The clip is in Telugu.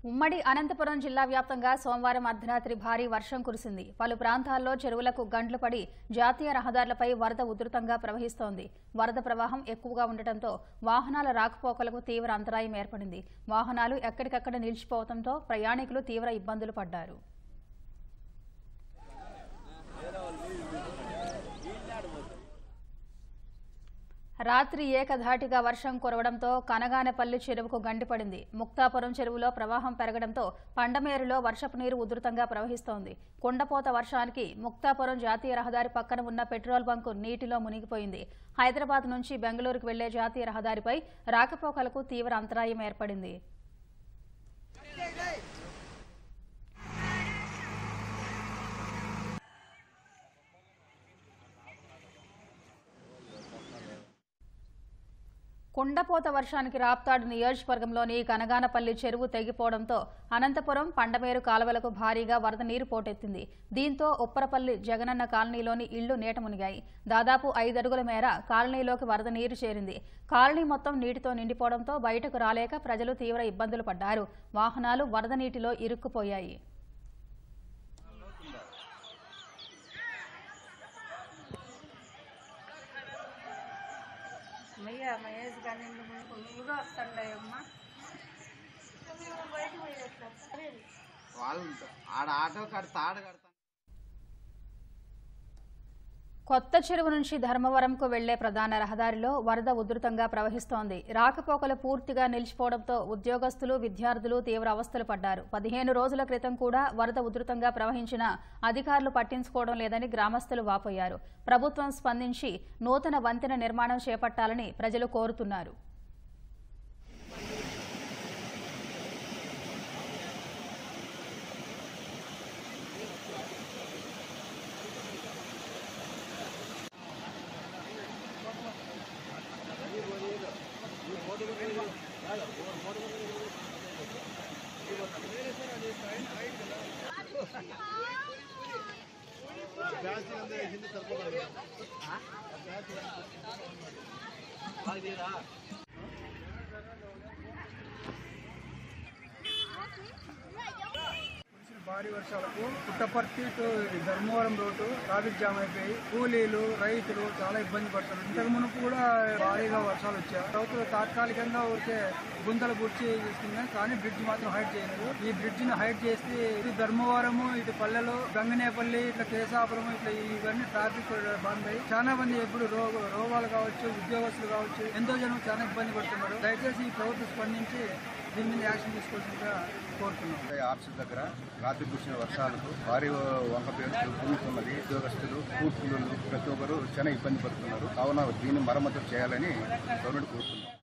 ఉమ్మడి అనంతపురం జిల్లా వ్యాప్తంగా సోమవారం అర్ధరాత్రి భారీ వర్షం కురిసింది పలు ప్రాంతాల్లో చెరువులకు గండ్లు పడి జాతీయ రహదారులపై వరద ఉధృతంగా ప్రవహిస్తోంది వరద ప్రవాహం ఎక్కువగా ఉండటంతో వాహనాల రాకపోకలకు తీవ్ర అంతరాయం ఏర్పడింది వాహనాలు ఎక్కడికక్కడ నిలిచిపోవడంతో ప్రయాణికులు తీవ్ర ఇబ్బందులు పడ్డారు రాత్రి ఏకధాటిగా వర్షం కురవడంతో కనగానపల్లి చెరువుకు గండిపడింది ముక్తాపురం చెరువులో ప్రవాహం పెరగడంతో పండమేరులో వర్షపు నీరు ఉధృతంగా ప్రవహిస్తోంది కుండపోత వర్షానికి ముక్తాపురం జాతీయ రహదారి పక్కన ఉన్న పెట్రోల్ బంకు నీటిలో మునిగిపోయింది హైదరాబాద్ నుంచి బెంగళూరుకు వెళ్లే జాతీయ రహదారిపై రాకపోకలకు తీవ్ర అంతరాయం ఏర్పడింది కుండపోత వర్షానికి రాప్తాడు నియోజకవర్గంలోని కనగానపల్లి చెరువు తెగిపోవడంతో అనంతపురం పండమేరు కాలువలకు భారీగా వరద నీరు పోటెత్తింది దీంతో ఉప్పరపల్లి జగనన్న కాలనీలోని ఇళ్లు నీట మునిగాయి దాదాపు ఐదడుగుల మేర కాలనీలోకి వరద నీరు చేరింది కాలనీ మొత్తం నీటితో నిండిపోవడంతో బయటకు రాలేక ప్రజలు తీవ్ర ఇబ్బందులు పడ్డారు వాహనాలు వరద నీటిలో ఇరుక్కుపోయాయి మయ్య మహేష్ గాని ఫుల్గా వస్తుండయమ్మా వాళ్ళు ఆడ ఆటో కడ తాడు కడతాను కొత్త చెరువు నుంచి ధర్మవరంకు వెళ్లే ప్రధాన రహదారిలో వరద ఉధృతంగా ప్రవహిస్తోంది రాకపోకలు పూర్తిగా నిలిచిపోవడంతో ఉద్యోగస్తులు విద్యార్థులు తీవ్ర అవస్థలు పడ్డారు పదిహేను రోజుల క్రితం కూడా వరద ఉధృతంగా ప్రవహించిన అధికారులు పట్టించుకోవడం లేదని గ్రామస్తులు వాపోయారు ప్రభుత్వం స్పందించి నూతన వంతెన నిర్మాణం చేపట్టాలని ప్రజలు కోరుతున్నారు కురిసిన భారీ వర్షాలకు Puttaparthi to Dharmavaram road traffic jam అయిపోయి కూలీలు రైతులు చాలా ఇబ్బంది పడుతున్నారు ఇంతకు మునుపు కూడా భారీగా వర్షాలు వచ్చాయి ప్రభుత్వం తాత్కాలికంగా ఊరికే గుంతలు గుర్చి చేసుకున్నాయి కానీ బ్రిడ్జ్ మాత్రం హైట్ చేయలేదు ఈ బ్రిడ్జ్ ని హైట్ చేసి ఇటు ధర్మవరము ఇటు పల్లెలు గంగనేపల్లి ఇట్లా కేశాపురం ఇట్లా ఇవన్నీ ట్రాఫిక్ బంద్ అయ్యి చాలా మంది ఎప్పుడు రోగ రోగాలు కావచ్చు ఉద్యోగస్తులు కావచ్చు ఎంతో జనం చాలా ఇబ్బంది పడుతున్నారు దయచేసి ఈ ప్రభుత్వం స్పందించి దీని మీద యాక్షన్ తీసుకోవాల్సిందిగా కోరుతున్నాం ఆఫీస్ దగ్గర రాత్రి కురిసిన వర్షాలకు భారీ వంక పేరు పొందుతున్నది ఉద్యోగస్తులు కూర్పులు ప్రతి ఒక్కరు చాలా ఇబ్బంది పడుతున్నారు కావున దీన్ని మరమ్మతు చేయాలని గవర్నమెంట్ కోరుతున్నాం